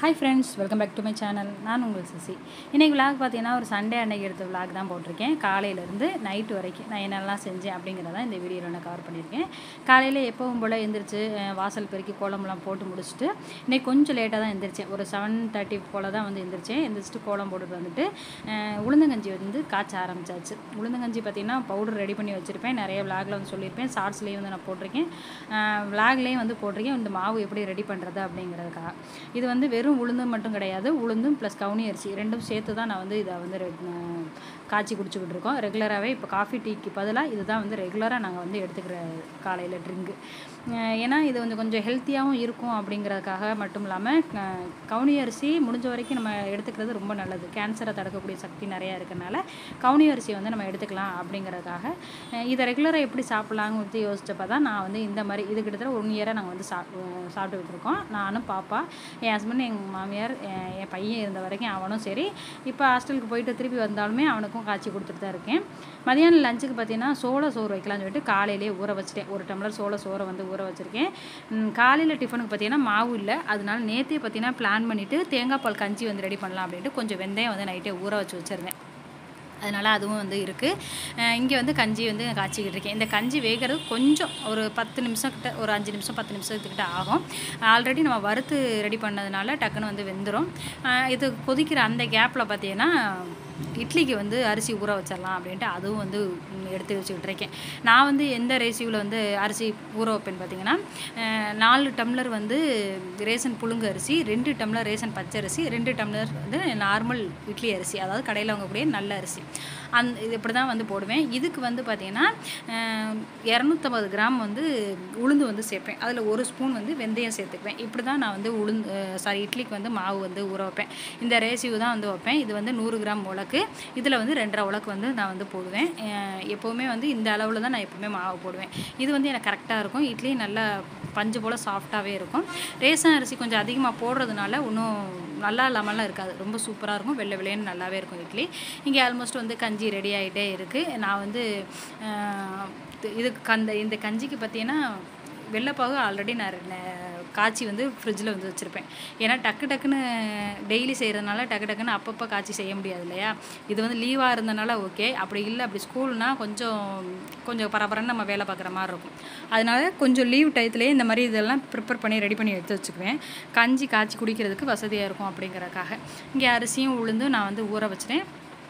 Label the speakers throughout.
Speaker 1: hi friends welcome back to my channel நான் உங்கள் CC இன்றைக்கி விளாக் பார்த்தீங்கன்னா ஒரு சண்டே அன்னைக்கு எடுத்த விளாக் தான் போட்டிருக்கேன் காலையிலேருந்து நைட்டு வரைக்கும் நான் என்னெல்லாம் செஞ்சேன் அப்படிங்கிறத இந்த வீடியோவில் நான் கவர் பண்ணியிருக்கேன் காலையில் எப்பவும் போல் எந்திரிச்சு அஹ், வாசல் பெருக்கி கோலம்லாம் போட்டு முடிச்சுட்டு இன்றைக்கி கொஞ்சம் லேட்டாக தான் எந்திரிச்சேன் ஒரு செவன் தேர்ட்டி போல் தான் வந்து எந்திரிச்சேன் எந்திரிச்சிட்டு கோலம் போட்டுட்டு வந்துட்டு அஹ், உளுந்தங்கஞ்சி வந்து காய்ச்ச ஆரம்பிச்சாச்சு உளுந்தங்கஞ்சி பார்த்திங்கன்னா பவுடர் ரெடி பண்ணி வச்சுருப்பேன் நிறைய விளாகில் வந்து சொல்லியிருப்பேன் ஷார்ட்ஸ்லேயும் வந்து நான் போட்டிருக்கேன் விளாக்லேயும் வந்து போட்டிருக்கேன் இந்த மாவு எப்படி ரெடி பண்ணுறது அப்படிங்கிறதுக்காக இது வந்து வெறும் உளுந்து மட்டும் கிடையாது உளுந்தும் ப்ளஸ் கவுனி அரிசி ரெண்டும் சேர்த்து தான் நான் வந்து இதை வந்து ரெ- அஹ் காய்ச்சி குடிச்சுக்கிட்டு இருக்கோம் ரெகுலராகவே இப்போ காஃபி டீக்கு பதிலாக இதுதான் வந்து ரெகுலராக நாங்கள் வந்து எடுத்துக்கிற காலையில் ட்ரிங்கு ஏன்னா இது வந்து கொஞ்சம் ஹெல்த்தியாகவும் இருக்கும் அப்படிங்கிறதுக்காக மட்டும் இல்லாமல் கவுனி அரிசி முடிஞ்ச வரைக்கும் நம்ம எடுத்துக்கிறது ரொம்ப நல்லது கேன்சரை தடுக்கக்கூடிய சக்தி நிறையா இருக்கறனால கவுனி அரிசியை வந்து நம்ம எடுத்துக்கலாம் அப்படிங்கிறதுக்காக அஹ் இதை ரெகுலராக எப்படி சாப்பிட்லான்னு வந்து யோசிச்சப்போ தான் நான் வந்து இந்த மாதிரி இது கிட்டத்தட்ட ஒன் இயராக நாங்கள் வந்து சாப் சாப்பிட்டுக்கிட்டு இருக்கோம் நானும் பாப்பா என் ஹஸ்பண்ட் எங்கள் மாமியார் என் என் பையன் இருந்த வரைக்கும் அவனும் சரி இப்போ ஹாஸ்டலுக்கு போயிட்டு திருப்பி வந்தாலுமே அவனுக்கும் காய்ச்சி கொடுத்துட்டு தான் இருக்கேன் மதியானம் லஞ்சுக்கு பார்த்தீங்கன்னா சோள சோறு வைக்கலாம்னு சொல்லிட்டு காலையிலேயே ஊற வச்சுட்டேன் ஒரு டம்ளர் சோள சோறை வந்து ஊற வச்சுருக்கேன் காலையில் டிஃபனுக்கு பார்த்தீங்கன்னா மாவு இல்லை அதனால நேற்றே பார்த்தீங்கன்னா பிளான் பண்ணிவிட்டு தேங்காய் பால் கஞ்சி வந்து ரெடி பண்ணலாம் அப்படின்ட்டு கொஞ்சம் வெந்தயம் வந்து நைட்டே ஊற வச்சு வச்சுருந்தேன் அதனால் அதுவும் வந்து இருக்குது இங்கே வந்து கஞ்சி வந்து காய்ச்சிக்கிட்டு இருக்கேன் இந்த கஞ்சி வேகிறது கொஞ்சம் ஒரு பத்து நிமிஷம் கிட்ட ஒரு அஞ்சு நிமிஷம் பத்து நிமிஷத்துக்கிட்ட ஆகும் ஆல்ரெடி நம்ம வறுத்து ரெடி பண்ணதுனால டக்குன்னு வந்து வெந்துடும் இது கொதிக்கிற அந்த கேப்பில் பார்த்தீங்கன்னா இட்லிக்கு வந்து அரிசி ஊற வச்சிடலாம் அப்படின்ட்டு அதுவும் வந்து ம், எடுத்து வச்சுக்கிட்டு இருக்கேன் நான் வந்து எந்த ரேசியூவில் வந்து அரிசி ஊற வைப்பேன்னு பார்த்தீங்கன்னா அஹ், நாலு டம்ளர் வந்து ரேஷன் புழுங்கு அரிசி ரெண்டு டம்ளர் ரேஷன் பச்சை அரிசி ரெண்டு டம்ளர் வந்து நார்மல் இட்லி அரிசி அதாவது கடையில் வாங்கக்கூடிய நல்ல அரிசி அந் இது இப்படி தான் வந்து போடுவேன் இதுக்கு வந்து பார்த்தீங்கன்னா இரநூத்தம்பது கிராம் வந்து உளுந்து வந்து சேர்ப்பேன் அதில் ஒரு ஸ்பூன் வந்து வெந்தயம் சேர்த்துக்குவேன் இப்படி தான் நான் வந்து உளுந்து சாரி இட்லிக்கு வந்து மாவு வந்து ஊற வைப்பேன் இந்த ரேசியூ தான் வந்து வைப்பேன் இது வந்து நூறு கிராம் உலக்கு இதில் வந்து ரெண்டரை உலக்கு வந்து நான் வந்து போடுவேன் அஹ் எப்போவுமே வந்து இந்த அளவில் தான் நான் எப்போவுமே மாவு போடுவேன் இது வந்து எனக்கு கரெக்டாக இருக்கும் இட்லி நல்லா பஞ்சு போல் சாஃப்டாகவே இருக்கும் ரேஷன் அரிசி கொஞ்சம் அதிகமாக போடுறதுனால இன்னும் நல்லா இல்லாமலாம் இருக்காது ரொம்ப சூப்பராக இருக்கும் வெள்ளை வெள்ளையன்னு நல்லாவே இருக்கும் இட்லி இங்கே ஆல்மோஸ்ட் வந்து கஞ்சி ரெடி ஆகிட்டே இருக்குது நான் வந்து அஹ், இதுக்கு அந்த இந்த கஞ்சிக்கு பார்த்தீங்கன்னா வெள்ளைப்பாகு ஆல்ரெடி நான் ரெ- காய்ச்சி வந்து ஃப்ரிட்ஜில் வந்து வச்சுருப்பேன் ஏன்னா டக்கு டக்குன்னு டெய்லி செய்கிறதுனால டக்கு டக்குன்னு அப்பப்போ காய்ச்சி செய்ய முடியாது இல்லையா இது வந்து லீவாக இருந்தனால ஓகே அப்படி இல்லை அப்படி ஸ்கூல்னா கொஞ்சம் கொஞ்சம் பரபரன்னு நம்ம வேலை பார்க்குற மாதிரி இருக்கும் அதனால கொஞ்சம் லீவ் டயத்துலேயே இந்த மாதிரி இதெல்லாம் ப்ரிப்பேர் பண்ணி ரெடி பண்ணி எடுத்து வச்சுக்குவேன் கஞ்சி காய்ச்சி குடிக்கிறதுக்கு வசதியாக இருக்கும் அப்படிங்கறக்காக இங்கே அரிசியும் உளுந்து நான் வந்து ஊற வச்சிட்டேன்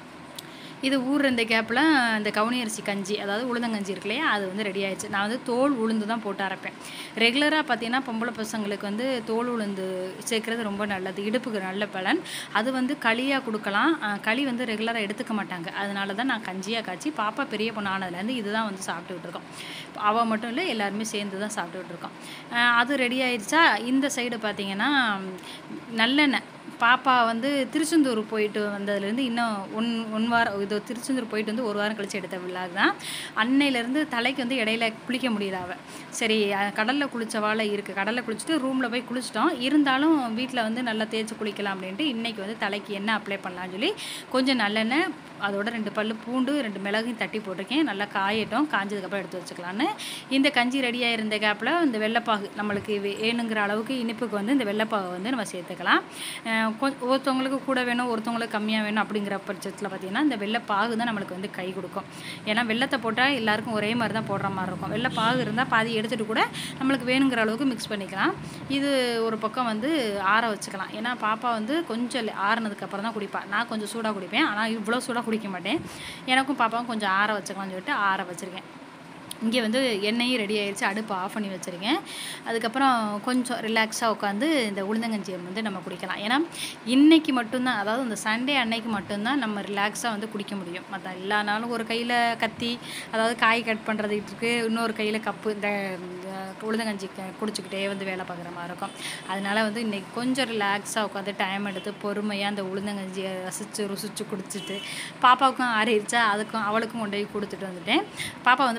Speaker 1: இது ஊறுற இந்த கேப்பில் இந்த கவுனி அரிசி கஞ்சி அதாவது உளுந்தங்கஞ்சி இருக்கு இல்லையா அது வந்து ரெடி ஆயிடுச்சு நான் வந்து தோல் உளுந்து தான் போட்டு அரைப்பேன் ரெகுலராக பார்த்தீங்கன்னா பொம்பளை பசங்களுக்கு வந்து தோல் உளுந்து சேர்க்குறது ரொம்ப நல்லது இடுப்புக்கு நல்ல பலன் அது வந்து களியாக கொடுக்கலாம் அஹ் களி வந்து ரெகுலராக எடுத்துக்க மாட்டாங்க அதனால தான் நான் கஞ்சியாக காய்ச்சி பாப்பா பெரிய பொண்ணு ஆனதுலேருந்து இதுதான் வந்து சாப்பிட்டுக்கிட்டு இருக்கோம் அவள் மட்டும் இல்லை எல்லாருமே சேர்ந்து தான் சாப்பிட்டுக்கிட்டு இருக்கோம் அஹ் அது ரெடி ஆயிடுச்சா இந்த சைடு பார்த்தீங்கன்னா நல்லெண்ணெய் பாப்பா வந்து திருச்செந்தூர் போயிட்டு வந்ததுலேருந்து இன்னும் ஒன் ஒன் வாரம் இது திருச்செந்தூர் போயிட்டு வந்து ஒரு வாரம் கழிச்சு எடுத்த விழா தான் அன்னையிலேருந்து தலைக்கு வந்து இடையில குளிக்க முடியல அவ சரி அஹ் கடல்ல குளிச்சவாள இருக்குது கடலில் குளிச்சுட்டு ரூமில் போய் குளிச்சிட்டோம் இருந்தாலும் வீட்டில் வந்து நல்லா தேய்ச்சி குளிக்கலாம் அப்படின்ட்டு இன்னைக்கு வந்து தலைக்கு எண்ணெய் அப்ளை பண்ணலாம்னு சொல்லி கொஞ்சம் நல்லெண்ணெய் அதோட ரெண்டு பல்லு பூண்டு ரெண்டு மிளகையும் தட்டி போட்டிருக்கேன் நல்லா காயட்டும் காஞ்சதுக்கப்புறம் எடுத்து வச்சுக்கலான்னு இந்த கஞ்சி ரெடியாக இருந்த கேப்பில் இந்த வெள்ளைப்பாகு நம்மளுக்கு வே- வேணுங்கிற அளவுக்கு இனிப்புக்கு வந்து இந்த வெள்ளைப்பாகு வந்து நம்ம சேர்த்துக்கலாம் அஹ் கொ- ஒருத்தவங்களுக்கு கூட வேணும் ஒருத்தவங்களுக்கு கம்மியாக வேணும் அப்படிங்கிற பட்சத்தில் பார்த்தீங்கன்னா இந்த வெள்ளைப்பாகு தான் நம்மளுக்கு வந்து கை கொடுக்கும் ஏன்னா வெள்ளத்தை போட்டால் எல்லாருக்கும் ஒரே மாதிரி தான் போடுற மாதிரி இருக்கும் வெள்ளைப்பாகு இருந்தால் பாதி எடுத்துகிட்டு கூட நம்மளுக்கு வேணுங்கிற அளவுக்கு மிக்ஸ் பண்ணிக்கலாம் இது ஒரு பக்கம் வந்து ஆற வச்சுக்கலாம் ஏன்னா பாப்பா வந்து கொஞ்சம் லே- ஆறுனதுக்கு அப்புறம் தான் குடிப்பா நான் கொஞ்சம் சூடாக குடிப்பேன் ஆனால் இவ்வளோ சூடாக குடிக்க மாட்டேன் எனக்கும் பாப்பாவும் கொஞ்சம் ஆற வச்சுக்கலாம்னு சொல்லிட்டு ஆற வச்சுருக்கேன் இங்கே வந்து எண்ணெயும் ரெடி ஆயிடுச்சு அடுப்பு ஆஃப் பண்ணி வச்சுருக்கேன் அதுக்கப்புறம் கொஞ்சம் ரிலாக்ஸாக உட்காந்து இந்த உளுந்தங்கஞ்சியை வந்து நம்ம குடிக்கலாம் ஏன்னா இன்னைக்கு மட்டும்தான் அதாவது இந்த சண்டே அன்னைக்கு மட்டும்தான் நம்ம ரிலாக்ஸாக வந்து குடிக்க முடியும் மற்ற எல்லா நாளும் ஒரு கையில் கத்தி அதாவது காய் கட் பண்ணுறது இருக்கு இன்னொரு கையில் கப்பு இந்த இந்த உளுந்தங்கஞ்சி க- குடிச்சிக்கிட்டே வந்து வேலை பார்க்குற மாதிரி இருக்கும் அதனால வந்து இன்னைக்கு கொஞ்சம் ரிலாக்ஸாக உட்காந்து டைம் எடுத்து பொறுமையாக அந்த உளுந்தங்கஞ்சியை ரசித்து ருசித்து குடிச்சிட்டு பாப்பாவுக்கும் ஆறிடுச்சா அதுக்கும் அவளுக்கும் கொண்டு போய் கொடுத்துட்டு வந்துட்டேன் பாப்பா வந்து படிச்சுக்கிட்டு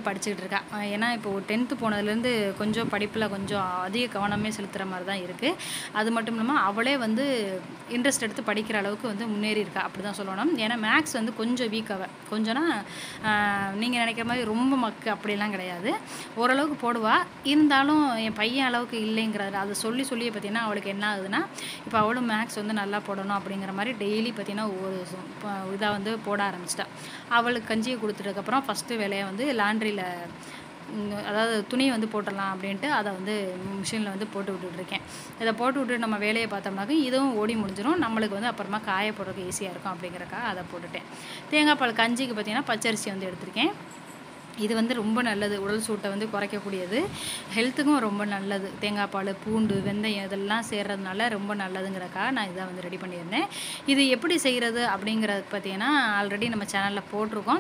Speaker 1: இருக்கா அஹ் ஏன்னா இப்போ டென்த்து போனதுலேருந்து கொஞ்சம் படிப்பில் கொஞ்சம் அதிக கவனமே செலுத்துகிற மாதிரி தான் இருக்குது அது மட்டும் இல்லாமல் அவளே வந்து இன்ட்ரெஸ்ட் எடுத்து படிக்கிற அளவுக்கு வந்து முன்னேறி இருக்கா அப்படி தான் சொல்லணும் ஏன்னா மேக்ஸ் வந்து கொஞ்சம் வீக் அவ கொஞ்சம்னா நீங்கள் நினைக்கிற மாதிரி ரொம்ப மக்கு அப்படிலாம் கிடையாது ஓரளவுக்கு போடுவா இருந்தாலும் என் பையன் அளவுக்கு இல்லைங்கிறாரு அதை சொல்லி சொல்லி பார்த்தீங்கன்னா அவளுக்கு என்ன ஆகுதுன்னா இப்போ அவளும் மேக்ஸ் வந்து நல்லா போடணும் அப்படிங்கிற மாதிரி டெய்லி பார்த்தீங்கன்னா ஒரு இதாக வந்து போட ஆரம்பிச்சிட்டா அவளுக்கு கஞ்சியை கொடுத்ததுக்கப்புறம் ஃபஸ்ட்டு வேலையை வந்து லாண்ட்ரியில் அதாவது துணி வந்து போட்டுடலாம் அப்படின்ட்டு அதை வந்து மிஷினில் வந்து போட்டு விட்டுட்ருக்கேன் இதை போட்டு விட்டு நம்ம வேலையை பார்த்தோம்னாக்க இதுவும் ஓடி முடிஞ்சிடும் நம்மளுக்கு வந்து அப்புறமா காய போடுறதுக்கு ஈஸியாக இருக்கும் அப்படிங்கிறக்கா அதை போட்டுட்டேன் தேங்காய் பால் கஞ்சிக்கு பார்த்தீங்கன்னா பச்சரிசி வந்து எடுத்திருக்கேன் இது வந்து ரொம்ப நல்லது உடல் சூட்டை வந்து குறைக்கக்கூடியது ஹெல்த்துக்கும் ரொம்ப நல்லது தேங்காய் பால் பூண்டு வெந்தயம் இதெல்லாம் சேர்றதுனால ரொம்ப நல்லதுங்கிறக்கா நான் இதை வந்து ரெடி பண்ணியிருந்தேன் இது எப்படி செய்கிறது அப்படிங்கிறது பார்த்தீங்கன்னா ஆல்ரெடி நம்ம சேனலில் போட்டிருக்கோம்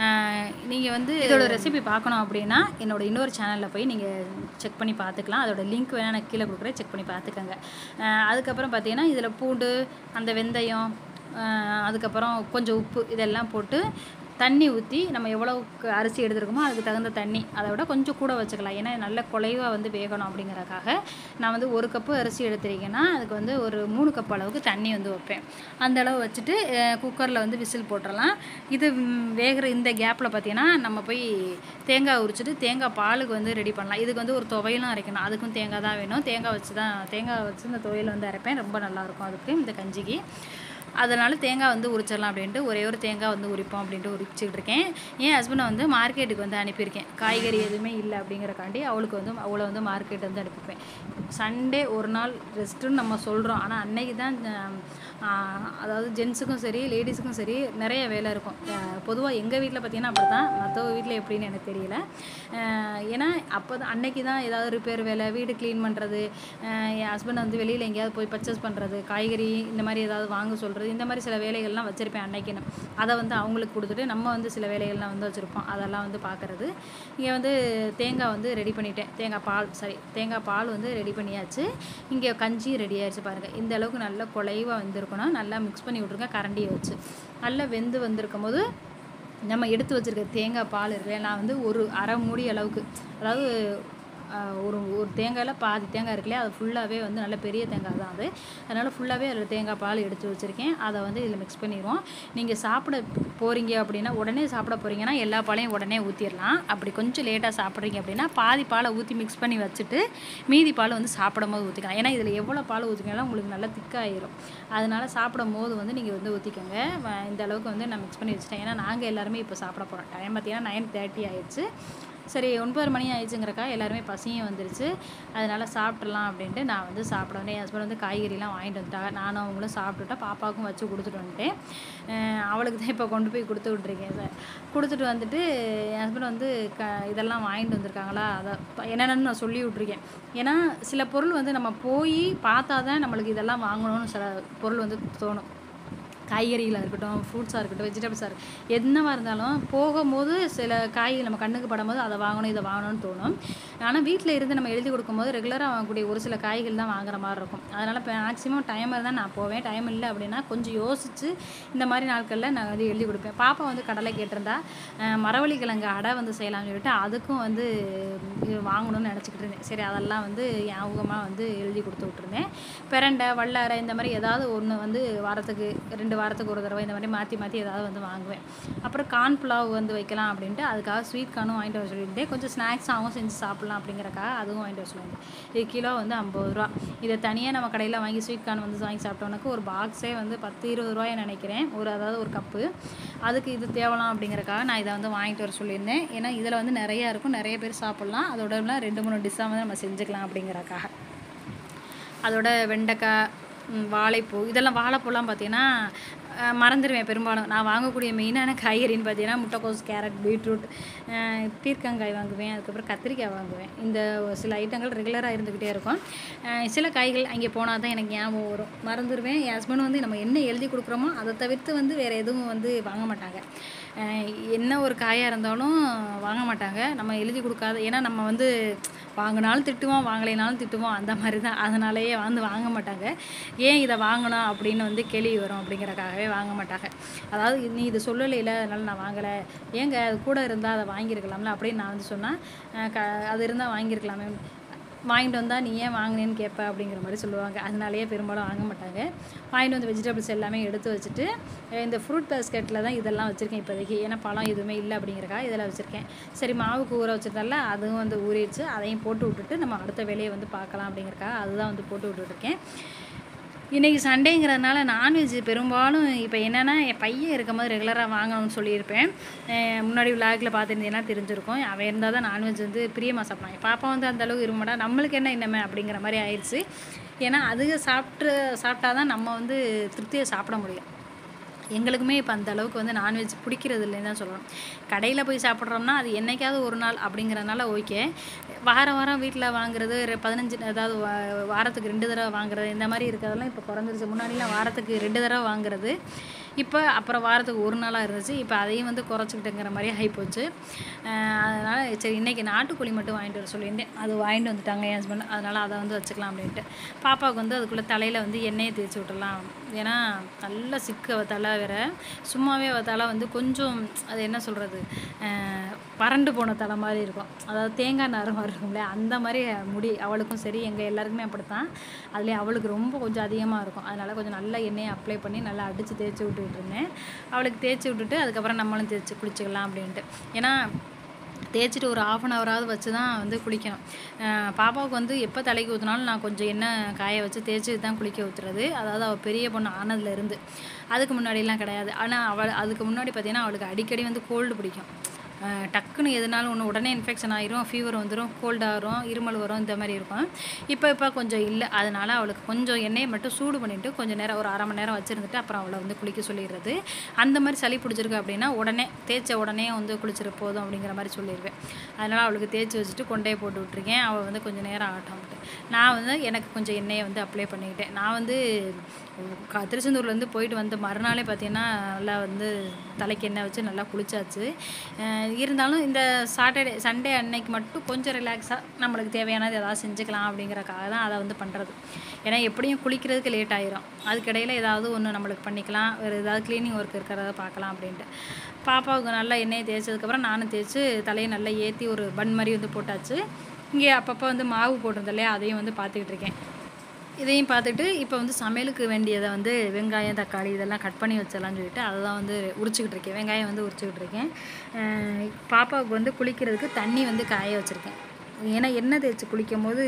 Speaker 1: நீங்கள் வந்து இதோட ரெசிபி பார்க்கணும் அப்படின்னா என்னோட இன்னொரு சேனலில் போய் நீங்கள் செக் பண்ணி பார்த்துக்கலாம் அதோட லிங்க் வேணால் நான் கீழே கொடுக்குறேன் செக் பண்ணி பார்த்துக்கோங்க அஹ் அதுக்கப்புறம் பார்த்தீங்கன்னா இதில் பூண்டு அந்த வெந்தயம் அஹ் அதுக்கப்புறம் கொஞ்சம் உப்பு இதெல்லாம் போட்டு தண்ணி ஊற்றி நம்ம எவ்வளவுக்கு அரிசி எடுத்துருக்கோமோ அதுக்கு தகுந்த தண்ணி அதை விட கொஞ்சம் கூட வச்சுக்கலாம் ஏன்னா நல்ல குலைவாக வந்து வேகணும் அப்படிங்கறக்காக நான் வந்து ஒரு கப்பு அரிசி எடுத்துருக்கேன்னா அதுக்கு வந்து ஒரு மூணு கப் அளவுக்கு தண்ணி வந்து வைப்பேன் அந்த அளவு வச்சுட்டு குக்கரில் வந்து விசில் போட்டுடலாம் இது ம், வேகிற இந்த கேப்பில் பார்த்தீங்கன்னா நம்ம போய் தேங்காய் உரிச்சிட்டு தேங்காய் பாலுக்கு வந்து ரெடி பண்ணலாம் இதுக்கு வந்து ஒரு துவையலும் அரைக்கணும் அதுக்கும் தேங்காய் தான் வேணும் தேங்காய் வச்சு தான் தேங்காய் வச்சு இந்த துவையல் வந்து அரைப்பேன் ரொம்ப நல்லாயிருக்கும் அதுக்கு இந்த கஞ்சிக்கு அதனால் தேங்காய் வந்து உரிச்சிடலாம் அப்படின்ட்டு ஒரே ஒரு தேங்காய் வந்து உரிப்போம் அப்படின்ட்டு உரிச்சிட்டு இருக்கேன் என் ஹஸ்பண்டை வந்து மார்க்கெட்டுக்கு வந்து அனுப்பியிருக்கேன் காய்கறி எதுவுமே இல்லை அப்படிங்கிறக்காண்டி அவளுக்கு வந்து அவளை வந்து மார்க்கெட் வந்து அனுப்பிப்பேன் சண்டே ஒரு நாள் ரெஸ்ட்டுன்னு நம்ம சொல்கிறோம் ஆனால் அன்னைக்கு தான் ஆஹ், அதாவது ஜென்ஸுக்கும் சரி லேடிஸுக்கும் சரி நிறைய வேலை இருக்கும் பொதுவாக எங்கள் வீட்டில் பார்த்தீங்கன்னா அப்படி தான் மற்ற வீட்டில் எப்படின்னு எனக்கு தெரியல ஆஹ், ஏன்னா அப்போ தான் அன்னைக்கு தான் ஏதாவது ரிப்பேர் வேலை வீடு க்ளீன் பண்ணுறது என் ஹஸ்பண்ட் வந்து வெளியில் எங்கேயாவது போய் பர்ச்சேஸ் பண்ணுறது காய்கறி இந்த மாதிரி ஏதாவது வாங்க சொல்கிறது இந்த மாதிரி சில வேலைகள்லாம் வச்சுருப்பேன் அன்னைக்குன்னு அதை வந்து அவங்களுக்கு கொடுத்துட்டு நம்ம வந்து சில வேலைகள்லாம் வந்து வச்சுருப்போம் அதெல்லாம் வந்து பார்க்குறது இங்கே வந்து தேங்காய் வந்து ரெடி பண்ணிட்டேன் தேங்காய் பால் சாரி தேங்காய் பால் வந்து ரெடி பண்ணியாச்சு இங்கே கஞ்சி ரெடி ஆயிடுச்சு பாருங்கள் இந்த அளவுக்கு நல்லா குலைவாக வந்திருக்கணும் நல்லா மிக்ஸ் பண்ணி விட்ருங்க கரண்டியை வச்சு நல்லா வெந்து வந்திருக்கும் போது நம்ம எடுத்து வச்சிருக்க தேங்காய் பால் இருக்குல்ல நான் வந்து ஒரு அரை மூடி அளவுக்கு அதாவது ஆஹ், ஒரு ஒரு தேங்காயில் பாதி தேங்காய் இருக்குல்லையா அது ஃபுல்லாகவே வந்து நல்ல பெரிய தேங்காய் தான் அது அதனால் ஃபுல்லாகவே அதில் தேங்காய் பால் எடுத்து வச்சுருக்கேன் அதை வந்து இதில் மிக்ஸ் பண்ணிடுவோம் நீங்கள் சாப்பிட போகிறீங்க அப்படின்னா உடனே சாப்பிட போகிறீங்கன்னா எல்லா பாலையும் உடனே ஊற்றிடலாம் அப்படி கொஞ்சம் லேட்டாக சாப்பிட்றீங்க அப்படின்னா பாதி பாலை ஊற்றி மிக்ஸ் பண்ணி வச்சுட்டு மீதி பால் வந்து சாப்பிடும் போது ஊற்றிக்கலாம் ஏன்னா இதில் எவ்வளோ பால் ஊற்றினாலும் உங்களுக்கு நல்லா திக்காயிரும் அதனால் சாப்பிடும் போது வந்து நீங்கள் வந்து ஊற்றிக்கோங்க வ- இந்த அளவுக்கு வந்து நான் மிக்ஸ் பண்ணி வச்சுட்டேன் ஏன்னா நாங்கள் எல்லாருமே இப்போ சாப்பிட போகிறோம் டைம் பார்த்தீங்கன்னா நைன் தேர்ட்டி ஆயிடுச்சு சரி ஒன்பது மணி ஆயிடுச்சுங்கிறக்கா எல்லாருமே பசியும் வந்துருச்சு அதனால் சாப்பிட்றலாம் அப்படின்ட்டு நான் வந்து சாப்பிட வந்தேன் என் ஹஸ்பண்ட் வந்து காய்கறிலாம் வாங்கிட்டு வந்துட்டாங்க நானும் அவங்களும் சாப்பிட்டுட்டா பாப்பாவுக்கும் வச்சு கொடுத்துட்டு வந்துட்டேன் அஹ் அவளுக்கு தான் இப்போ கொண்டு போய் கொடுத்து விட்ருக்கேன் சார் கொடுத்துட்டு வந்துட்டு என் ஹஸ்பண்ட் வந்து க இதெல்லாம் வாங்கிட்டு வந்திருக்காங்களா அதை ப- என்னென்னு நான் சொல்லி விட்ருக்கேன் ஏன்னா சில பொருள் வந்து நம்ம போய் பார்த்தா தான் நம்மளுக்கு இதெல்லாம் வாங்கணும்னு சில பொருள் வந்து தோணும் காய்கறிகளாக இருக்கட்டும் ஃப்ரூட்ஸாக இருக்கட்டும் வெஜிடபிள்ஸாக இருக்கட்டும் என்னவா இருந்தாலும் போகும்போது சில காய்கள் நம்ம கண்ணுக்கு படும்போது அதை வாங்கணும் இதை வாங்கணும்னு தோணும் ஆனால் வீட்டில் இருந்து நம்ம எழுதி கொடுக்கும்போது ரெகுலராக வாங்கக்கூடிய ஒரு சில காய்கள் தான் வாங்குற மாதிரி இருக்கும் அதனால் இப்போ மேக்ஸிமம் டைம் இருந்தால் நான் போவேன் டைம் இல்லை அப்படின்னா கொஞ்சம் யோசித்து இந்த மாதிரி நாட்களில் நான் வந்து எழுதி கொடுப்பேன் பாப்பா வந்து கடலை கேட்டிருந்தா அஹ் மரவள்ளி கிழங்கு அடை வந்து செய்யலாம்னு சொல்லிட்டு அதுக்கும் வந்து இது வாங்கணும்னு நினச்சிக்கிட்டு இருந்தேன் சரி அதெல்லாம் வந்து ஞாபகமாக வந்து எழுதி கொடுத்து விட்ருந்தேன் பிரண்டை வல்லாரை இந்த மாதிரி ஏதாவது ஒன்று வந்து வாரத்துக்கு ரெண்டு வாரத்துக்கு ஒரு தடவை இந்த மாதிரி மாற்றி மாற்றி ஏதாவது வந்து வாங்குவேன் அப்புறம் கார்ன் புலாவ் வந்து வைக்கலாம் அப்படின்ட்டு அதுக்காக ஸ்வீட் கார்னும் வாங்கிட்டு வர சொல்லியிருந்தேன் கொஞ்சம் ஸ்நாக்ஸாகவும் செஞ்சு சாப்பிட்லாம் அப்படிங்கிறக்காக அதுவும் வாங்கிட்டு வர சொல்லியிருந்தேன் இது கிலோ வந்து ஐம்பது ரூபா இதை தனியாக நம்ம கடையில் வாங்கி ஸ்வீட் கார்ன் வந்து வாங்கி சாப்பிட்டோம்னாக்க ஒரு பாக்ஸே வந்து பத்து இருபது ரூபாய் நினைக்கிறேன் ஒரு அதாவது ஒரு கப்பு அதுக்கு இது தேவலாம் அப்படிங்கிறக்காக நான் இதை வந்து வாங்கிட்டு வர சொல்லியிருந்தேன் ஏன்னா இதில் வந்து நிறையா இருக்கும் நிறைய பேர் சாப்பிட்லாம் அதோட எல்லாம் ரெண்டு மூணு டிஷ்ஷாக வந்து நம்ம செஞ்சுக்கலாம் அப்படிங்கிறக்காக அதோட வெண்டைக்காய் ம், வாழைப்பூ இதெல்லாம் வாழைப்பூலாம் பார்த்தீங்கன்னா அஹ், மறந்துடுவேன் பெரும்பாலும் நான் வாங்கக்கூடிய மெயினான காய்கறின்னு பார்த்தீங்கன்னா முட்டைக்கோஸ் கேரட் பீட்ரூட் அஹ், பீர்க்கங்காய் வாங்குவேன் அதுக்கப்புறம் கத்திரிக்காய் வாங்குவேன் இந்த சில ஐட்டங்கள் ரெகுலராக இருந்துக்கிட்டே இருக்கும் அஹ், சில காய்கள் அங்கே போனால் தான் எனக்கு ஞாபகம் வரும் மறந்துடுவேன் என் ஹஸ்பண்ட் வந்து நம்ம என்ன எழுதி கொடுக்குறோமோ அதை தவிர்த்து வந்து வேறு எதுவும் வந்து வாங்க மாட்டாங்க அஹ், என்ன ஒரு காயாக இருந்தாலும் வாங்க மாட்டாங்க நம்ம எழுதி கொடுக்காத ஏன்னா நம்ம வந்து வாங்கினாலும் திட்டுவோம் வாங்கலைனாலும் திட்டுவோம் அந்த மாதிரி தான் அதனாலேயே வந்து வாங்க மாட்டாங்க ஏன் இதை வாங்கணும் அப்படின்னு வந்து கேள்வி வரும் அப்படிங்கிறக்காகவே அறவே வாங்க மாட்டாங்க அதாவது நீ இது சொல்லலையில அதனால் நான் வாங்கலை ஏங்க அது கூட இருந்தால் அதை வாங்கியிருக்கலாம்ல அப்படின்னு நான் வந்து சொன்னால் க அது இருந்தால் வாங்கியிருக்கலாமே வாங்கிட்டு வந்தால் நீ ஏன் வாங்கினேன்னு கேட்ப அப்படிங்கிற மாதிரி சொல்லுவாங்க அதனாலேயே பெரும்பாலும் வாங்க மாட்டாங்க வாங்கிட்டு வந்து வெஜிடபிள்ஸ் எல்லாமே எடுத்து வச்சுட்டு அஹ் இந்த ஃப்ரூட் பேஸ்கெட்டில் தான் இதெல்லாம் வச்சுருக்கேன் இப்போதைக்கு ஏன்னா பழம் எதுவுமே இல்லை அப்படிங்கிறக்கா இதில் வச்சுருக்கேன் சரி மாவுக்கு ஊற வச்சிருந்தால அதுவும் வந்து ஊறிடுச்சு அதையும் போட்டு விட்டுட்டு நம்ம அடுத்த வேலையை வந்து பார்க்கலாம் அப்படிங்கிறக்கா அதுதான் வந்து போட்டு விட்டுருக்கேன் இன்றைக்கி சண்டேங்கிறதுனால நான்வெஜ் பெரும்பாலும் இப்போ என்னென்னா என் பையன் இருக்கும் போது ரெகுலராக வாங்கணும்னு சொல்லியிருப்பேன் அஹ் முன்னாடி விளாகில் பார்த்துருந்தீங்கன்னா தெரிஞ்சிருக்கும் அவன் இருந்தால் தான் நான்வெஜ் வந்து பிரியமாக சாப்பிடுவான் என் பாப்பா வந்து அந்தளவுக்கு இருக்க மாட்டா நம்மளுக்கு என்ன இன்னமே அப்படிங்கிற மாதிரி ஆயிடுச்சு ஏன்னா அதுக சாப்பிட்டு சாப்பிட்டா தான் நம்ம வந்து திருப்தியை சாப்பிட முடியும் எங்களுக்குமே இப்போ அந்த அளவுக்கு வந்து நான்வெஜ் பிடிக்கிறது இல்லைன்னு தான் சொல்லணும் கடையில் போய் சாப்பிட்றோம்னா அது என்னைக்காவது ஒரு நாள் அப்படிங்கிறதுனால ஓகே வாரம் வாரம் வீட்டில் வாங்குறது ரெ- பதினஞ்சு அதாவது வா- வாரத்துக்கு ரெண்டு தடவை வாங்குறது இந்த மாதிரி இருக்கிறதெல்லாம் இப்போ குறைஞ்சிருச்சு முன்னாடிலாம் வாரத்துக்கு ரெண்டு தடவை வாங்குறது இப்போ அப்புறம் வாரத்துக்கு ஒரு நாளாக இருந்துச்சு இப்போ அதையும் வந்து குறைச்சிக்கிட்டுங்கிற மாதிரி ஆகிப்போச்சு அதனால் சரி இன்றைக்கி நாட்டுக்கோழி மட்டும் வாங்கிட்டு வர சொல்லியிருந்தேன் அது வாங்கிட்டு வந்துட்டாங்க என் ஹஸ்பண்ட் அதனால் அதை வந்து வச்சுக்கலாம் அப்படின்ட்டு பாப்பாவுக்கு வந்து அதுக்குள்ளே தலையில் வந்து எண்ணெயை தேய்ச்சி விட்டுடலாம் ஏன்னா நல்ல சிக்கு அவ தலை வேற சும்மாவே அவ தலை வந்து கொஞ்சம் அது என்ன சொல்கிறது வறண்டு போன தலை மாதிரி இருக்கும் அதாவது தேங்காய் நார் மாதிரி இருக்கும்ல அந்த மாதிரி முடி அவளுக்கும் சரி எங்கள் எல்லாருக்குமே அப்படித்தான் அதுலேயே அவளுக்கு ரொம்ப கொஞ்சம் அதிகமாக இருக்கும் அதனால் கொஞ்சம் நல்ல எண்ணெயை அப்ளை பண்ணி நல்லா அடித்து தேய்ச்சி விட்டுக்கிட்டு இருந்தேன் அவளுக்கு தேய்ச்சி விட்டுட்டு அதுக்கப்புறம் நம்மளும் தேய்ச்சி குளிச்சுக்கலாம் அப்படின்ட்டு ஏன்னா தேய்ச்சிட்டு ஒரு ஆஃப் அன் ஹவராவது வச்சு தான் வந்து குளிக்கணும் அஹ் பாப்பாவுக்கு வந்து எப்போ தலைக்கு ஊற்றினாலும் நான் கொஞ்சம் எண்ணெய் காய வச்சு தேய்ச்சி தான் குளிக்க ஊற்றுறது அதாவது அவள் பெரிய பொண்ணு ஆனதுலேருந்து அதுக்கு முன்னாடிலாம் கிடையாது ஆனால் அவள் அதுக்கு முன்னாடி பார்த்தீங்கன்னா அவளுக்கு அடிக்கடி வந்து கோல்டு பிடிக்கும் அஹ் டக்குன்னு எதுனாலும் ஒன்று உடனே இன்ஃபெக்ஷன் ஆயிரும் ஃபீவர் வந்துடும் கோல்டு வரும் இருமல் வரும் இந்த மாதிரி இருக்கும் இப்போ இப்போ கொஞ்சம் இல்லை அதனால அவளுக்கு கொஞ்சம் எண்ணெயை மட்டும் சூடு பண்ணிவிட்டு கொஞ்சம் நேரம் ஒரு அரை மணி நேரம் வச்சுருந்துட்டு அப்புறம் அவளை வந்து குளிக்க சொல்லிடுறது அந்த மாதிரி சளி பிடிச்சிருக்கு அப்படின்னா உடனே தேய்ச்ச உடனே வந்து குளிச்சிட போதும் அப்படிங்கிற மாதிரி சொல்லிடுவேன் அதனால் அவளுக்கு தேய்ச்சி வச்சுட்டு கொண்டே போட்டு விட்ருக்கேன் அவள் வந்து கொஞ்சம் நேரம் ஆகட்டும் நான் வந்து எனக்கு கொஞ்சம் எண்ணெயை வந்து அப்ளை பண்ணிக்கிட்டேன் நான் வந்து க- திருச்செந்தூர்லேருந்து போயிட்டு வந்து மறுநாளே பார்த்தீங்கன்னா நல்லா வந்து தலைக்கு எண்ணெய் வச்சு நல்லா குளிச்சாச்சு அஹ் இருந்தாலும் இந்த சாட்டர்டே சண்டே அன்னைக்கு மட்டும் கொஞ்சம் ரிலாக்ஸாக நம்மளுக்கு தேவையானது ஏதாவது செஞ்சுக்கலாம் அப்படிங்கிறக்காக தான் அதை வந்து பண்ணுறது ஏன்னா எப்படியும் குளிக்கிறதுக்கு லேட் ஆயிரும் அதுக்கிடையில் ஏதாவது ஒன்று நம்மளுக்கு பண்ணிக்கலாம் வேறு ஏதாவது க்ளீனிங் ஒர்க் இருக்கிறத பார்க்கலாம் அப்படின்ட்டு பாப்பாவுக்கு நல்லா எண்ணெயை தேய்ச்சதுக்கப்புறம் நானும் தேய்ச்சி தலையை நல்லா ஏற்றி ஒரு பன் மாதிரி வந்து போட்டாச்சு இங்கே அப்பப்போ வந்து மாவு போட்டிருந்தேன் இல்லையா அதையும் வந்து பார்த்துக்கிட்டு இருக்கேன் இதையும் பார்த்துட்டு இப்போ வந்து சமையலுக்கு வேண்டியதை வந்து வெங்காயம் தக்காளி இதெல்லாம் கட் பண்ணி வச்சிடலாம்னு சொல்லிட்டு அதை தான் வந்து உரிச்சுக்கிட்டு இருக்கேன் வெங்காயம் வந்து உரிச்சுக்கிட்டு இருக்கேன் அஹ் பாப்பாவுக்கு வந்து குளிக்கிறதுக்கு தண்ணி வந்து காய வச்சுருக்கேன் ஏன்னா எண்ணெய் தேய்ச்சி குளிக்கும் போது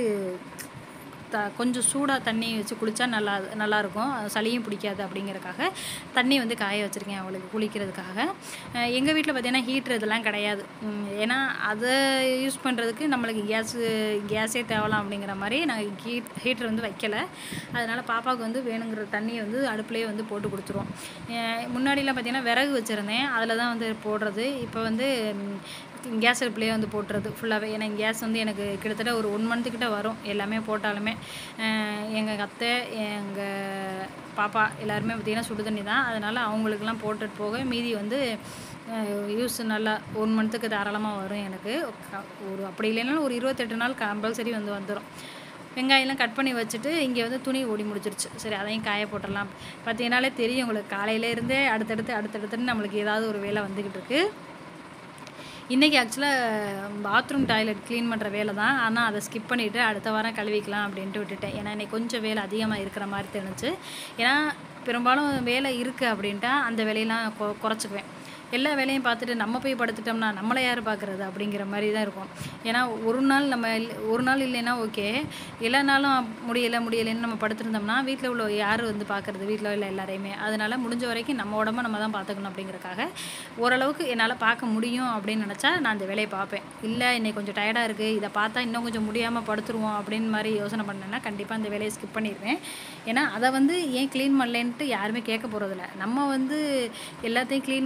Speaker 1: த கொஞ்சம் சூடாக தண்ணி வச்சு குளித்தா நல்லா நல்லாயிருக்கும் சளியும் பிடிக்காது அப்படிங்கிறக்காக தண்ணி வந்து காய வச்சுருக்கேன் அவளுக்கு குளிக்கிறதுக்காக எங்கள் வீட்டில் பார்த்தீங்கன்னா ஹீட்ரு இதெல்லாம் கிடையாது உம், ஏன்னா அதை யூஸ் பண்ணுறதுக்கு நம்மளுக்கு கேஸு கேஸே தேவலாம் அப்படிங்கிற மாதிரி நாங்கள் ஹீட் ஹீட்ரு வந்து வைக்கலை அதனால் பாப்பாவுக்கு வந்து வேணுங்கிற தண்ணியை வந்து அடுப்புலேயே வந்து போட்டு கொடுத்துருவோம் அஹ் முன்னாடிலாம் பார்த்தீங்கன்னா விறகு வச்சுருந்தேன் அதில் தான் வந்து போடுறது இப்போ வந்து ம், கேஸ் அடுப்புலேயே வந்து போட்டுறது ஃபுல்லாகவே ஏன்னா கேஸ் வந்து எனக்கு கிட்டத்தட்ட ஒரு ஒன் மந்த்துக்கிட்ட வரும் எல்லாமே போட்டாலுமே எங்கள் அத்தை எங்கள் பாப்பா எல்லாருமே பார்த்திங்கன்னா சுடு தண்ணி தான் அதனால் அவங்களுக்கெல்லாம் போட்டுட்டு போக மீதி வந்து யூஸ் நல்லா ஒன் மந்த்துக்கு தாராளமாக வரும் எனக்கு க- ஒரு அப்படி இல்லைனாலும் ஒரு இருபத்தெட்டு நாள் கம்பல்சரி வந்து வந்துடும் வெங்காயம்லாம் கட் பண்ணி வச்சுட்டு இங்கே வந்து துணி ஓடி முடிச்சிருச்சு சரி அதையும் காய போட்டுடலாம் பார்த்தீங்கன்னாலே தெரியும் உங்களுக்கு காலையில இருந்தே அடுத்தடுத்து அடுத்தடுத்துன்னு நம்மளுக்கு ஏதாவது ஒரு வேலை வந்துக்கிட்டு இருக்கு இன்றைக்கி ஆக்சுவலாக பாத்ரூம் டாய்லெட் க்ளீன் பண்ணுற வேலை தான் ஆனால் அதை ஸ்கிப் பண்ணிவிட்டு அடுத்த வாரம் கழுவிக்கலாம் அப்படின்ட்டு விட்டுட்டேன் ஏன்னா இன்னைக்கு கொஞ்சம் வேலை அதிகமாக இருக்கிற மாதிரி தெரிஞ்சுச்சு ஏன்னா பெரும்பாலும் வேலை இருக்குது அப்படின்ட்டா அந்த வேலையெல்லாம் கொ குறைச்சிக்குவேன் எல்லா வேலையும் பார்த்துட்டு நம்ம போய் படுத்துட்டோம்னா நம்மளை யார் பார்க்குறது அப்படிங்கிற மாதிரி தான் இருக்கும் ஏன்னா ஒரு நாள் நம்ம இல்ல- ஒரு நாள் இல்லைன்னா ஓகே எல்லா நாளும் முடியலை முடியலைன்னு நம்ம படுத்திருந்தோம்னா வீட்டில் உள்ள யார் வந்து பார்க்குறது வீட்டில் உள்ள எல்லாரையுமே அதனால் முடிஞ்ச வரைக்கும் நம்ம உடம்ப நம்ம தான் பார்த்துக்கணும் அப்படிங்கிறக்காக ஓரளவுக்கு என்னால் பார்க்க முடியும் அப்படின்னு நினச்சா நான் அந்த வேலையை பார்ப்பேன் இல்லை இன்னைக்கு கொஞ்சம் டயர்டாக இருக்குது இதை பார்த்தா இன்னும் கொஞ்சம் முடியாமல் படுத்துருவோம் அப்படின்னு மாதிரி யோசனை பண்ணேன்னா கண்டிப்பாக அந்த வேலையை ஸ்கிப் பண்ணிடுவேன் ஏன்னா அதை வந்து ஏன் க்ளீன் பண்ணலேன்ட்டு யாருமே கேட்க போகிறதில்ல நம்ம வந்து எல்லாத்தையும் க்ளீன் பண்ணிவிட்டு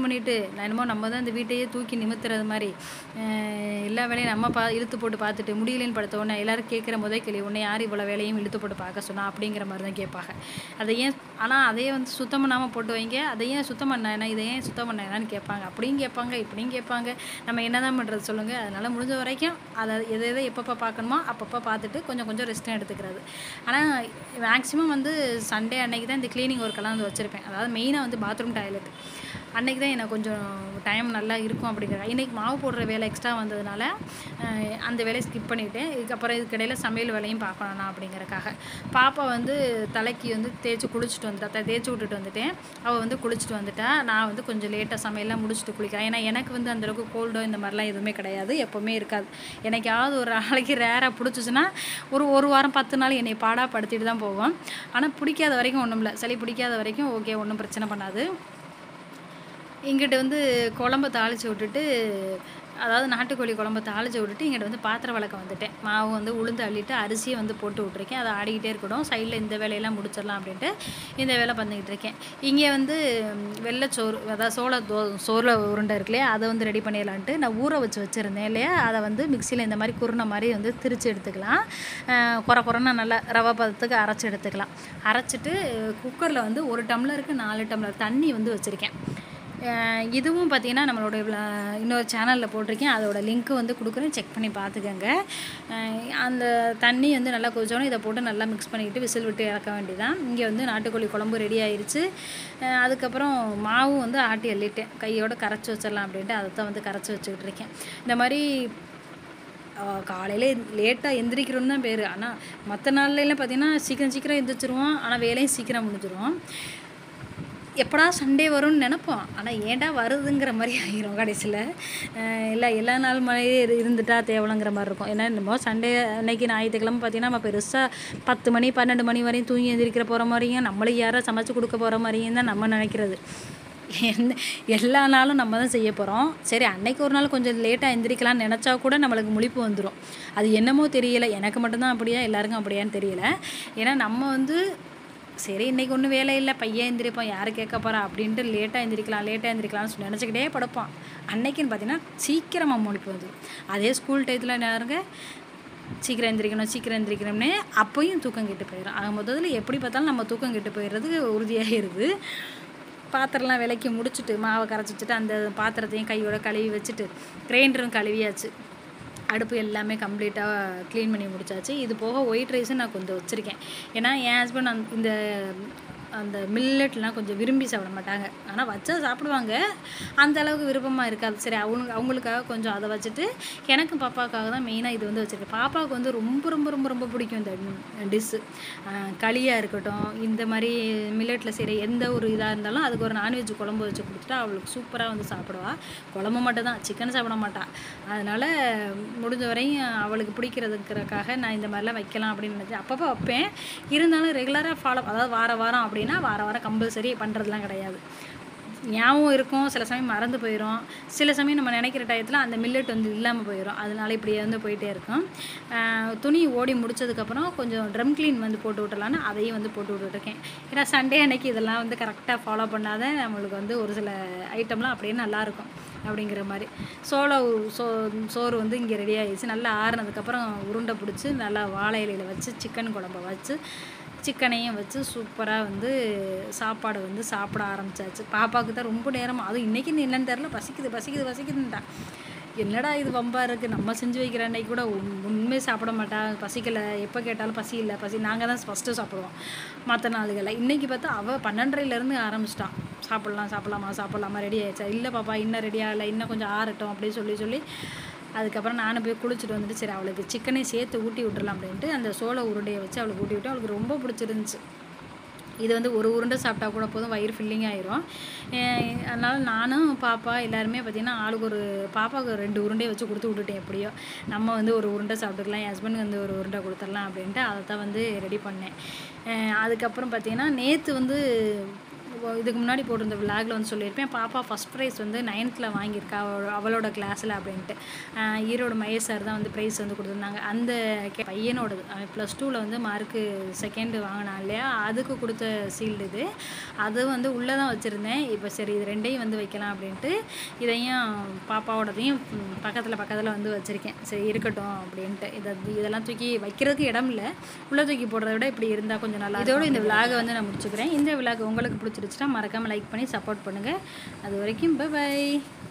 Speaker 1: நான் என்னமோ நம்ம தான் இந்த வீட்டையே தூக்கி நிமித்துறது மாதிரி அஹ் எல்லா வேலையும் நம்ம பா இழுத்து போட்டு பார்த்துட்டு முடியலன்னு படுத்த உடனே எல்லாரும் கேட்குற முதல் கேள்வி உன்னை யார் இவ்வளோ வேலையும் இழுத்து போட்டு பார்க்க சொன்னா அப்படிங்கிற மாதிரி தான் கேட்பாங்க அதை ஏன் ஆனால் அதையே வந்து சுத்தம் பண்ணாமல் போட்டு வைங்க அதை ஏன் சுத்தம் பண்ண என்ன இதை ஏன் சுத்தம் பண்ண என்னன்னு கேட்பாங்க அப்படியும் கேட்பாங்க இப்படியும் கேட்பாங்க நம்ம என்ன தான் பண்ணுறது சொல்லுங்கள் அதனால் முடிஞ்ச வரைக்கும் அதை எதை எதை எப்பப்போ பார்க்கணுமோ அப்பப்போ பார்த்துட்டு கொஞ்சம் கொஞ்சம் ரெஸ்ட்டும் எடுத்துக்கிறது ஆனால் மேக்ஸிமம் வந்து சண்டே அன்னைக்கு தான் இந்த க்ளீனிங் ஒர்க்கெல்லாம் வந்து வச்சுருப்பேன் அதாவது மெயினாக வந்து பாத்ரூம் டாய்லெட் அன்னைக்கு தான் எனக்கு கொஞ்சம் டைம் நல்லா இருக்கும் அப்படிங்கிற இன்றைக்கி மாவு போடுற வேலை எக்ஸ்ட்ரா வந்ததுனால அஹ், அந்த வேலையை ஸ்கிப் பண்ணிவிட்டேன் இதுக்கப்புறம் இதுக்கிடையில் சமையல் வேலையும் பார்க்கணும் நான் அப்படிங்கறக்காக பாப்பா வந்து தலைக்கு வந்து தேய்ச்சி குளிச்சுட்டு வந்துட்டா த- தேய்ச்சி விட்டுட்டு வந்துட்டேன் அவள் வந்து குளிச்சுட்டு வந்துட்டா நான் வந்து கொஞ்சம் லேட்டாக சமையல்லாம் முடிச்சுட்டு குளிக்கிறேன் ஏன்னா எனக்கு வந்து அந்தளவுக்கு கோல்டோ இந்த மாதிரிலாம் எதுவுமே கிடையாது எப்போவுமே இருக்காது எனக்காவது ஒரு நாளைக்கு ரேராக பிடிச்சிச்சின்னா ஒரு ஒரு வாரம் பத்து நாள் என்னை பாடாக படுத்திட்டு தான் போகும் ஆனால் பிடிக்காத வரைக்கும் ஒன்றும் இல்லை சளி பிடிக்காத வரைக்கும் ஓகே ஒன்றும் பிரச்சனை பண்ணாது இங்கிட்ட வந்து குழம்ப தாளித்து விட்டுட்டு அதாவது நாட்டுக்கோழி குழம்ப தாளித்து விட்டுட்டு இங்கிட்ட வந்து பாத்திரம் வளர்க்க வந்துட்டேன் மாவு வந்து உளுந்து அள்ளிட்டு அரிசியை வந்து போட்டு விட்ருக்கேன் அதை ஆடிக்கிட்டே இருக்கட்டும் சைடில் இந்த வேலையெல்லாம் முடிச்சிடலாம் அப்படின்ட்டு இந்த வேலை பண்ணிக்கிட்டு இருக்கேன் இங்கே வந்து ம், வெள்ளைச்சோறு அதாவது சோள தோ சோள உருண்டை இருக்கு இல்லையா அதை வந்து ரெடி பண்ணிடலான்ட்டு நான் ஊற வச்சு வச்சுருந்தேன் இல்லையா அதை வந்து மிக்சியில் இந்த மாதிரி குருணை மாதிரி வந்து திரிச்சு எடுத்துக்கலாம் அஹ், குறை குறைன்னா நல்லா ரவை பதத்துக்கு அரைச்சி எடுத்துக்கலாம் அரைச்சிட்டு குக்கரில் வந்து ஒரு டம்ளருக்கு நாலு டம்ளர் தண்ணி வந்து வச்சுருக்கேன் அஹ் இதுவும் பார்த்தீங்கன்னா நம்மளோட இவ்ள- இன்னொரு சேனலில் போட்டிருக்கேன் அதோட லிங்க்கு வந்து கொடுக்குறேன் செக் பண்ணி பார்த்துக்கோங்க அஹ் அந்த தண்ணி வந்து நல்லா கொதிச்சோன்னே இதை போட்டு நல்லா மிக்ஸ் பண்ணிக்கிட்டு விசில் விட்டு இறக்க வேண்டியதான் இங்கே வந்து நாட்டுக்கோழி குழம்பு ரெடி ஆயிருச்சு அஹ் அதுக்கப்புறம் மாவும் வந்து ஆட்டி அள்ளிட்டேன் கையோட கரைச்சி வச்சிடலாம் அப்படின்ட்டு அதை தான் வந்து கரைச்சி வச்சுக்கிட்டு இருக்கேன் இந்த மாதிரி காலையில் லேட்டாக எந்திரிக்கிறோன்னு தான் பேர் ஆனால் மற்ற நாள்லலாம் பார்த்தீங்கன்னா சீக்கிரம் சீக்கிரம் எந்திரிச்சிருவோம் ஆனால் வேலையும் சீக்கிரம் முடிஞ்சிரும் எப்படா சண்டே வரும்னு நினைப்போம் ஆனால் ஏன்டா வருதுங்கிற மாதிரி ஆகிரும் கடைசியில் இல்லை எல்லா நாள் மாதிரியே இரு இருந்துட்டா தேவலங்கிற மாதிரி இருக்கும் ஏன்னா என்னமோ சண்டே அன்னைக்கு ஞாயிற்றுக்கிழமை பார்த்தீங்கன்னா நம்ம பெருசாக பத்து மணி பன்னெண்டு மணி வரையும் தூங்கி எந்திரிக்கிற போகிற மாதிரியும் நம்மளுக்கு யாரோ சமைச்சு கொடுக்க போகிற மாதிரியும் தான் நம்ம நினைக்கிறது எந்த எல்லா நாளும் நம்ம தான் செய்ய போகிறோம் சரி அன்னைக்கு ஒரு நாள் கொஞ்சம் லேட்டாக எந்திரிக்கலாம்னு நினச்சா கூட நம்மளுக்கு முழிப்பு வந்துடும் அது என்னமோ தெரியல எனக்கு மட்டும்தான் அப்படியா எல்லாருக்கும் அப்படியான்னு தெரியல ஏன்னா நம்ம வந்து சரி இன்னைக்கு ஒன்றும் வேலை இல்லை பையன் எந்திரிப்போம் யார் கேட்க போகிறா அப்படின்ட்டு லேட்டாக எந்திரிக்கலாம் லேட்டாக எந்திரிக்கலாம்னு சொல்லி நினச்சிக்கிட்டே படுப்பான் அன்னைக்குன்னு பார்த்தீங்கன்னா சீக்கிரமாக முழிப்பு வந்துடும் அதே ஸ்கூல் டயத்தில் நேருங்க சீக்கிரம் எந்திரிக்கணும் சீக்கிரம் எந்திரிக்கணும்னு அப்போயும் தூக்கம் கெட்டு போயிடும் ஆக மொத்தத்தில் எப்படி பார்த்தாலும் நம்ம தூக்கம் கெட்டு போயிடுறது உறுதியாகிருது பாத்திரம்லாம் விலைக்கு முடிச்சுட்டு மாவை கரைச்சி வச்சுட்டு அந்த பாத்திரத்தையும் கையோட கழுவி வச்சுட்டு கிரைண்டரும் கழுவியாச்சு அடுப்பு எல்லாமே கம்ப்ளீட்டாக க்ளீன் பண்ணி முடிச்சாச்சு இது போக ஒயிட் ரைஸும் நான் கொஞ்சம் வச்சுருக்கேன் ஏன்னா என் ஹஸ்பண்ட் அந்த இந்த அந்த மில்லட்லாம் கொஞ்சம் விரும்பி சாப்பிட மாட்டாங்க ஆனால் வச்சா சாப்பிடுவாங்க அந்த அளவுக்கு விருப்பமாக இருக்காது சரி அவங்க அவங்களுக்காக கொஞ்சம் அதை வச்சுட்டு எனக்கும் பாப்பாவுக்காக தான் மெயினாக இது வந்து வச்சுருக்கேன் பாப்பாவுக்கு வந்து ரொம்ப ரொம்ப ரொம்ப ரொம்ப பிடிக்கும் இந்த டிஷ்ஷு களியாக இருக்கட்டும் இந்த மாதிரி மில்லட்டில் செய்கிற எந்த ஒரு இதாக இருந்தாலும் அதுக்கு ஒரு நான்வெஜ் குழம்பு வச்சு கொடுத்துட்டா அவளுக்கு சூப்பராக வந்து சாப்பிடுவா குழம்பு மட்டும் தான் சிக்கன் சாப்பிட மாட்டா அதனால் முடிஞ்ச வரையும் அவளுக்கு பிடிக்கிறதுக்கிறக்காக நான் இந்த மாதிரிலாம் வைக்கலாம் அப்படின்னு நினச்சேன் அப்பப்போ வைப்பேன் இருந்தாலும் ரெகுலராக ஃபாலோ அதாவது வார வாரம் அப்படின்னா வார வாரம் கம்பல்சரி பண்ணுறதுலாம் கிடையாது ஞாபகம் இருக்கும் சில சமயம் மறந்து போயிடும் சில சமயம் நம்ம நினைக்கிற டயத்தில் அந்த மில்லட் வந்து இல்லாமல் போயிடும் அதனால இப்படியே வந்து போயிட்டே இருக்கும் ஆஹ் துணி ஓடி முடிச்சதுக்கப்புறம் கொஞ்சம் ட்ரம் க்ளீன் வந்து போட்டு விட்டலான்னு அதையும் வந்து போட்டு விட்டுருக்கேன் ஏன்னா சண்டே அன்னைக்கு இதெல்லாம் வந்து கரெக்டாக ஃபாலோ பண்ணாத நம்மளுக்கு வந்து ஒரு சில ஐட்டம்லாம் அப்படியே நல்லாயிருக்கும் அப்படிங்கிற மாதிரி சோள உ- சோ சோறு வந்து இங்கே ரெடி ஆகிடுச்சு நல்லா ஆறுனதுக்கப்புறம் உருண்டை பிடிச்சி நல்லா வாழை இலையில் வச்சு சிக்கன் குழம்ப வச்சு சிக்கனையும் வச்சு சூப்பராக வந்து சாப்பாடு வந்து சாப்பிட ஆரம்பிச்சாச்சு பாப்பாவுக்கு தான் ரொம்ப நேரம் அதுவும் இன்றைக்கி என்னன்னு தெரில பசிக்குது பசிக்குது பசிக்குதுன்ட்டா என்னடா இது வம்பா இருக்குது நம்ம செஞ்சு வைக்கிற அன்னைக்கு கூட உண்- உண்மையே சாப்பிட மாட்டா பசிக்கலை எப்போ கேட்டாலும் பசி இல்லை பசி நாங்கள் தான் ஃபஸ்ட்டு சாப்பிடுவோம் மற்ற நாளுகளில் இன்றைக்கி பார்த்தா அவள் பன்னெண்டரைலேருந்து ஆரம்பிச்சிட்டான் சாப்பிட்லாம் சாப்பிட்லாமா சாப்பிட்லாமா ரெடி ஆயிடுச்சா இல்லை பாப்பா இன்னும் ரெடி ஆகலை இன்னும் கொஞ்சம் ஆறட்டும் அப்படின்னு சொல்லி சொல்லி அதுக்கப்புறம் நானும் போய் குளிச்சுட்டு வந்துட்டு சரி அவளுக்கு சிக்கனே சேர்த்து ஊட்டி விட்டுறலாம் அப்படின்ட்டு அந்த சோள உருண்டையை வச்சு அவளுக்கு ஊட்டி விட்டு அவளுக்கு ரொம்ப பிடிச்சிருந்துச்சு இது வந்து ஒரு உருண்டை சாப்பிட்டா கூட போதும் வயிறு ஃபில்லிங் ஆயிரும் அஹ் அதனால நானும் பாப்பா எல்லாருமே பார்த்திங்கன்னா ஆளுக்கு ஒரு பாப்பாவுக்கு ரெண்டு உருண்டையை வச்சு கொடுத்து விட்டுட்டேன் எப்படியோ நம்ம வந்து ஒரு உருண்டை சாப்பிட்டுக்கலாம் என் ஹஸ்பண்டுக்கு வந்து ஒரு உருண்டை கொடுத்துடலாம் அப்படின்ட்டு அதை தான் வந்து ரெடி பண்ணேன் அஹ் அதுக்கப்புறம் பார்த்திங்கன்னா நேற்று வந்து இதுக்கு முன்னாடி போட்டிருந்த விலாகில் வந்து சொல்லியிருப்பேன் பாப்பா ஃபஸ்ட் ப்ரைஸ் வந்து நைன்த்தில் வாங்கியிருக்கா அவளோட- அவளோட கிளாஸில் அப்படின்ட்டு ஆஹ் ஈரோடு மகேஷ் சார் தான் வந்து ப்ரைஸ் வந்து கொடுத்துருந்தாங்க அந்த கே- பையனோடது ப்ளஸ் டூவில் வந்து மார்க்கு செகண்டு வாங்கினான் இல்லையா அதுக்கு கொடுத்த சீல்டு இது அது வந்து உள்ளே தான் வச்சுருந்தேன் இப்போ சரி இது ரெண்டையும் வந்து வைக்கலாம் அப்படின்ட்டு இதையும் பாப்பாவோடதையும் பக்கத்தில் பக்கத்தில் வந்து வச்சுருக்கேன் சரி இருக்கட்டும் அப்படின்ட்டு இதை இதெல்லாம் தூக்கி வைக்கிறதுக்கு இடம் இல்லை உள்ளே தூக்கி போடுறத விட இப்படி இருந்தால் கொஞ்சம் நல்லா இதோட இந்த விலாகை வந்து நான் முடிச்சுக்கிறேன் இந்த விலாக் உங்களுக்கு பிடிச்சிருச்சுன்னா மறக்காமல் லைக் பண்ணி சப்போர்ட் பண்ணுங்கள் அது வரைக்கும் பை பை